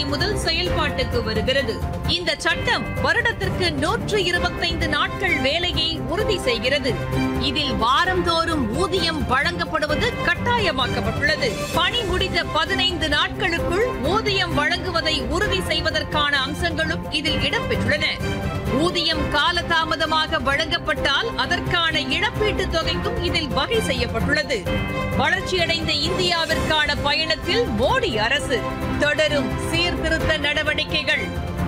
முதல் செயல்பாட்டுக்கு வருகிறது இந்த சட்டம் வருடத்திற்கு நூற்று இருபத்தைந்து நாட்கள் வேலையை உறுதி செய்கிறது இதில் வாரந்தோறும் ஊதியம் வழங்கப்படுவது கட்டாயமாக்கப்பட்டுள்ளது பணி முடிந்த பதினைந்து நாட்களுக்குள் ஊதியம் வழங்குவதை உறுதி செய்வதற்கான அம்சங்களும் இதில் இடம்பெற்றுள்ளன ஊதியம் காலதாமதமாக வழங்கப்பட்டால் அதற்கான இழப்பீட்டுத் தொகைக்கும் இதில் வகை செய்யப்பட்டுள்ளது வளர்ச்சியடைந்த இந்தியாவிற்கான பயணத்தில் மோடி அரசு தொடரும் சீர்திருத்த நடவடிக்கைகள்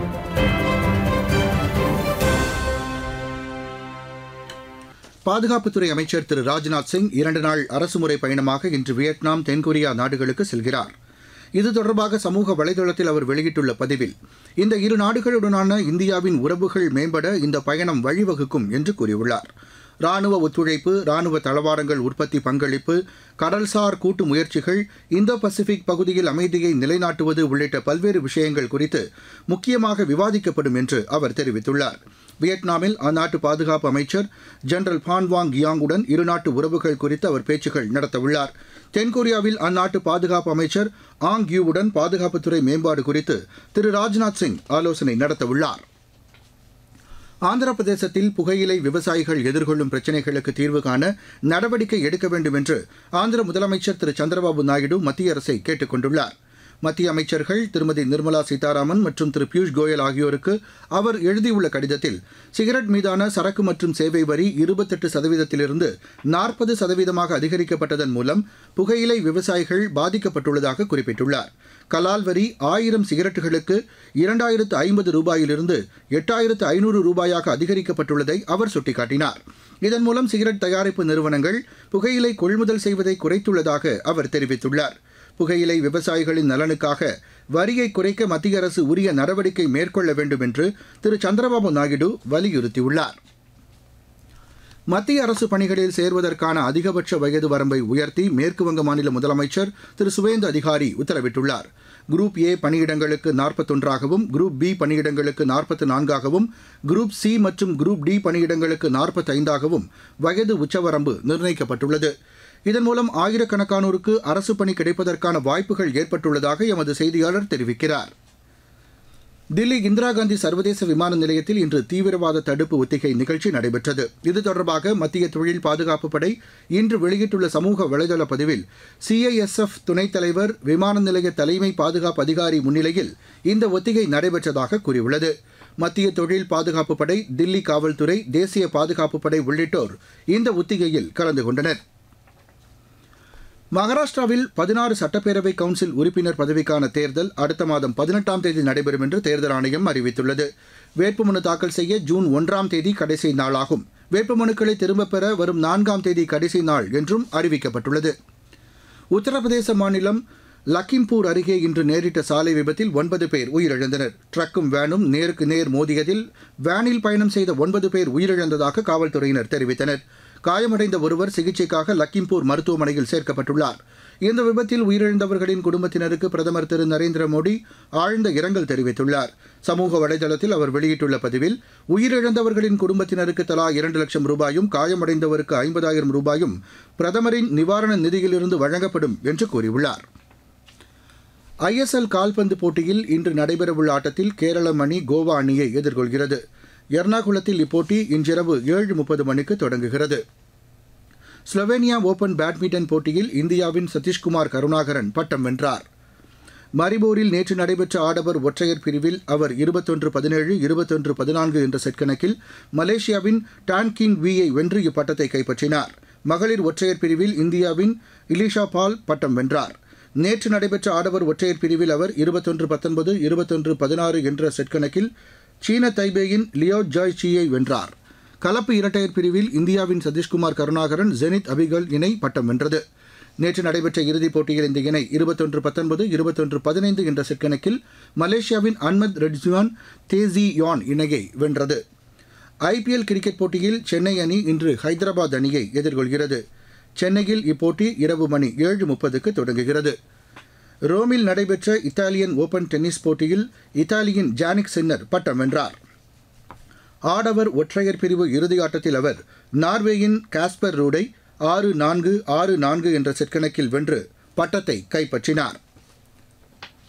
பாதுகாப்புத்துறை அமைச்சர் திரு ராஜ்நாத் சிங் இரண்டு நாள் அரசுமுறை பயணமாக இன்று வியட்நாம் தென்கொரியா நாடுகளுக்கு செல்கிறார் இது தொடர்பாக சமூக வலைதளத்தில் அவர் வெளியிட்டுள்ள பதிவில் இந்த இரு நாடுகளுடனான இந்தியாவின் உறவுகள் மேம்பட இந்த பயணம் வழிவகுக்கும் என்று கூறியுள்ளார் ராணுவ ஒத்துழைப்பு ராணுவ தளவாடங்கள் உற்பத்தி பங்களிப்பு கடல்சார் கூட்டு முயற்சிகள் இந்தோ பசிபிக் பகுதியில் அமைதியை நிலைநாட்டுவது உள்ளிட்ட பல்வேறு விஷயங்கள் குறித்து முக்கியமாக விவாதிக்கப்படும் என்று அவர் தெரிவித்துள்ளார் வியட்நாமில் அந்நாட்டு பாதுகாப்பு அமைச்சர் ஜெனரல் பான்வாங் கியாங்குடன் இருநாட்டு உறவுகள் குறித்து அவர் பேச்சுக்கள் நடத்தவுள்ளார் தென்கொரியாவில் அந்நாட்டு பாதுகாப்பு அமைச்சர் ஆங் யூவுடன் பாதுகாப்புத்துறை மேம்பாடு குறித்து திரு ராஜ்நாத் சிங் ஆலோசனை நடத்தவுள்ளார் ஆந்திர பிரதேசத்தில் புகையிலை விவசாயிகள் எதிர்கொள்ளும் பிரச்சினைகளுக்கு தீர்வு காண நடவடிக்கை எடுக்க வேண்டும் என்று ஆந்திர முதலமைச்சர் திரு சந்திரபாபு நாயுடு மத்திய அரசை கேட்டுக் கொண்டுள்ளார் மத்திய அமைச்சர்கள் திருமதி நிர்மலா சீதாராமன் மற்றும் திரு பியூஷ் கோயல் ஆகியோருக்கு அவர் எழுதியுள்ள கடிதத்தில் சிகரெட் மீதான சரக்கு மற்றும் சேவை வரி இருபத்தெட்டு சதவீதத்திலிருந்து நாற்பது சதவீதமாக அதிகரிக்கப்பட்டதன் மூலம் புகையிலை விவசாயிகள் பாதிக்கப்பட்டுள்ளதாக குறிப்பிட்டுள்ளார் கலால் வரி ஆயிரம் சிகரெட்டுகளுக்கு இரண்டாயிரத்து ஐம்பது ரூபாயிலிருந்து எட்டாயிரத்து ஐநூறு ரூபாயாக அதிகரிக்கப்பட்டுள்ளதை அவர் சுட்டிக்காட்டினார் இதன் மூலம் சிகரெட் தயாரிப்பு நிறுவனங்கள் புகையிலை கொள்முதல் செய்வதை குறைத்துள்ளதாக அவர் தெரிவித்துள்ளார் புகையிலை விவசாயிகளின் நலனுக்காக வரியை குறைக்க மத்திய அரசு உரிய நடவடிக்கை மேற்கொள்ள வேண்டும் என்று திரு சந்திரபாபு நாயுடு வலியுறுத்தியுள்ளார் மத்திய அரசு பணிகளில் சேர்வதற்கான அதிகபட்ச வயது வரம்பை உயர்த்தி மேற்குவங்க மாநில முதலமைச்சர் திரு சுவேந்து அதிகாரி உத்தரவிட்டுள்ளார் குரூப் ஏ பணியிடங்களுக்கு நாற்பத்தொன்றாகவும் குரூப் பி பணியிடங்களுக்கு நாற்பத்து நான்காகவும் குரூப் சி மற்றும் குரூப் டி பணியிடங்களுக்கு நாற்பத்தைந்தாகவும் வயது உச்சவரம்பு நிர்ணயிக்கப்பட்டுள்ளது இதன் மூலம் ஆயிரக்கணக்கானோருக்கு அரசு பணி கிடைப்பதற்கான வாய்ப்புகள் ஏற்பட்டுள்ளதாக எமது செய்தியாளர் தெரிவிக்கிறார் தில்லி இந்திரா காந்தி சர்வதேச விமான நிலையத்தில் இன்று தீவிரவாத தடுப்பு ஒத்திகை நிகழ்ச்சி நடைபெற்றது இது தொடர்பாக மத்திய தொழில் பாதுகாப்பு படை இன்று வெளியிட்டுள்ள சமூக வலைதள பதிவில் சிஐஎஸ்எஃப் துணைத் தலைவர் விமான நிலைய தலைமை பாதுகாப்பு அதிகாரி முன்னிலையில் இந்த ஒத்திகை நடைபெற்றதாக கூறியுள்ளது மத்திய தொழில் பாதுகாப்பு படை தில்லி காவல்துறை தேசிய பாதுகாப்பு படை உள்ளிட்டோர் இந்த ஒத்திகையில் கலந்து கொண்டனர் மகாராஷ்டிராவில் பதினாறு சட்டப்பேரவை கவுன்சில் உறுப்பினர் பதவிக்கான தேர்தல் அடுத்த மாதம் பதினெட்டாம் தேதி நடைபெறும் என்று தேர்தல் ஆணையம் அறிவித்துள்ளது வேட்புமனு தாக்கல் செய்ய ஜூன் ஒன்றாம் தேதி கடைசி நாளாகும் வேட்புமனுக்களை திரும்பப் பெற வரும் நான்காம் தேதி கடைசி நாள் என்றும் அறிவிக்கப்பட்டுள்ளது உத்தரப்பிரதேச மாநிலம் லக்கிம்பூர் அருகே இன்று நேரிட்ட சாலை விபத்தில் ஒன்பது பேர் உயிரிழந்தனர் ட்ரக்கும் வேனும் நேருக்கு நேர் மோதியதில் வேனில் பயணம் செய்த ஒன்பது பேர் உயிரிழந்ததாக காவல்துறையினர் தெரிவித்தனர் காயமடைந்த ஒருவர் சிகிச்சைக்காக லக்கிம்பூர் மருத்துவமனையில் சேர்க்கப்பட்டுள்ளார் இந்த விபத்தில் உயிரிழந்தவர்களின் குடும்பத்தினருக்கு பிரதமர் திரு நரேந்திர மோடி ஆழ்ந்த இரங்கல் தெரிவித்துள்ளார் சமூக வலைதளத்தில் அவர் வெளியிட்டுள்ள பதிவில் உயிரிழந்தவர்களின் குடும்பத்தினருக்கு தலா இரண்டு லட்சம் ரூபாயும் காயமடைந்தவருக்கு ஐம்பதாயிரம் ரூபாயும் பிரதமரின் நிவாரண நிதியிலிருந்து வழங்கப்படும் என்று கூறியுள்ளார் ஐஎஸ்எல் கால்பந்து போட்டியில் இன்று நடைபெறவுள்ள ஆட்டத்தில் கேரளம் அணி கோவா அணியை எதிர்கொள்கிறது எர்ணாகுளத்தில் இப்போட்டி இன்றிரவு ஏழு முப்பது மணிக்கு தொடங்குகிறது ஸ்லோவேனியா ஓபன் பேட்மிண்டன் போட்டியில் இந்தியாவின் சதீஷ்குமார் கருணாகரன் பட்டம் வென்றார் மரிபோரில் நேற்று நடைபெற்ற ஆடவர் ஒற்றையர் பிரிவில் அவர் இருபத்தொன்று பதினேழு இருபத்தொன்று பதினான்கு என்ற செட் கணக்கில் மலேசியாவின் டான்கிங் வியை வென்று இப்பட்டத்தை கைப்பற்றினார் மகளிர் ஒற்றையர் பிரிவில் இந்தியாவின் இலிஷா பால் பட்டம் வென்றார் நேற்று நடைபெற்ற ஆடவர் ஒற்றையர் பிரிவில் அவர் இருபத்தொன்று பத்தொன்பது இருபத்தொன்று பதினாறு என்ற செட் கணக்கில் சீன தைபேயின் லியோ ஜாய் சியை வென்றார் கலப்பு இரட்டையர் பிரிவில் இந்தியாவின் சதீஷ்குமார் கருணாகரன் ஜெனித் அபிகல் இணை பட்டம் வென்றது நேற்று நடைபெற்ற இறுதிப் போட்டியில் இந்த இணை இருபத்தொன்று பத்தொன்பது இருபத்தொன்று பதினைந்து என்ற செட் கணக்கில் மலேசியாவின் அன்மத் ரெட்ஜுவான் தேசி யான் இணையை வென்றது ஐபிஎல் கிரிக்கெட் போட்டியில் சென்னை அணி இன்று ஹைதராபாத் அணியை எதிர்கொள்கிறது சென்னையில் இப்போட்டி இரவு மணி ஏழு முப்பதுக்கு தொடங்குகிறது ரோமில் நடைபெற்ற இத்தாலியன் ஓபன் டென்னிஸ் போட்டியில் இத்தாலியின் ஜானிக் சின்னர் பட்டம் வென்றார் ஆடவர் ஒற்றையர் பிரிவு இறுதி ஆட்டத்தில் அவர் நார்வேயின் காஸ்பர் ரூடை ஆறு நான்கு ஆறு நான்கு என்ற செட் கணக்கில் வென்று பட்டத்தை கைப்பற்றினார்